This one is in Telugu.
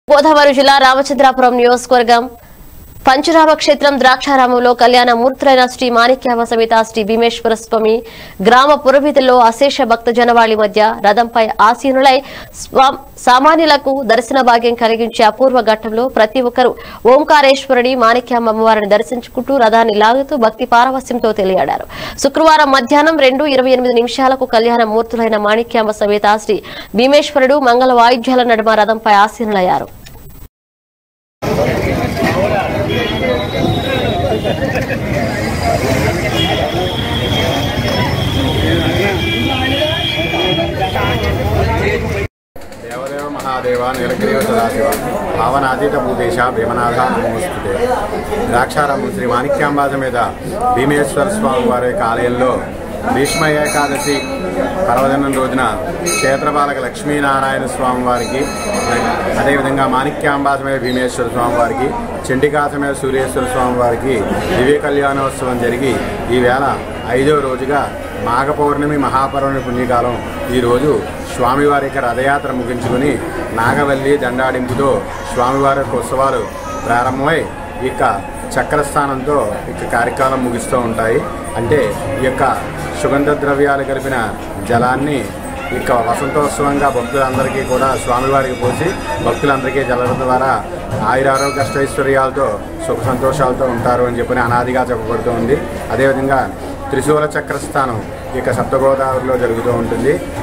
గోదావరి జిల్లా రామచంద్రాపురం నియోజకవర్గం పంచరామ క్షేత్రం ద్రాక్షారామంలో కళ్యాణ మూర్తులైన శ్రీ మాణిక్యామ సమేత శ్రీ భీమేశ్వర స్వామి గ్రామ పురవీధుల్లో అశేష భక్త జనవాళి మధ్య రథంపై ఆసీనులై స్వా- సామాన్యులకు దర్శన భాగ్యం కలిగించే అపూర్వ ఘట్టంలో ప్రతి ఒక్కరూ ఓంకారేశ్వరుడి మాణిక్యామ అమ్మవారిని దర్శించుకుంటూ రథాన్ని లాగుతూ భక్తి పారవస్యంతో తెలియాడారు శుక్రవారం మధ్యాహ్నం రెండు ఇరవై ఎనిమిది నిమిషాలకు కళ్యాణ మూర్తులైన మాణిక్యామ సమేత శ్రీ భీమేశ్వరుడు మంగళ వాయిద్యాల నడుమ రథంపై ఆసీనులయ్యారు దేవదేవ మహాదేవ నీలగిరివ సదాశివ భావనాతీత భూదేశ భీమనాథ నమోస్తుతే ద్రాక్షారామం శ్రీ మాణిక్యాంబా సమేత భీమేశ్వర స్వామి వారి యొక్క ఆలయంలో భీష్మ ఏకాదశి పర్వదినం రోజున క్షేత్రపాలక లక్ష్మీనారాయణ స్వామి వారికి అదేవిధంగా మాణిక్యాంబా సమేత భీమేశ్వర స్వామి వారికి చండికా సమేత సూర్యేశ్వర స్వామి వారికి దివ్య కళ్యాణోత్సవం జరిగి ఈవేళ ఐదో రోజుగా మాఘ పౌర్ణమి మహాపౌర్ణమి పుణ్యకాలం ఈరోజు స్వామివారి యొక్క రథయాత్ర ముగించుకుని నాగవల్లి దండాడింపుతో స్వామివారి యొక్క ఉత్సవాలు ప్రారంభమై ఈ యొక్క చక్రస్థానంతో ఇక కార్యక్రమం ముగిస్తూ ఉంటాయి అంటే ఈ యొక్క సుగంధ ద్రవ్యాలు కలిపిన జలాన్ని ఇక వసంతోత్సవంగా భక్తులందరికీ కూడా స్వామివారికి పోసి భక్తులందరికీ జలడం ద్వారా ఆయురారోగ్య అష్టైశ్వర్యాలతో సుఖ సంతోషాలతో ఉంటారు అని చెప్పని అనాదిగా చెప్పబడుతూ ఉంది అదేవిధంగా త్రిశూల చక్రస్థానం ఇక సప్తగోదావరిలో జరుగుతూ ఉంటుంది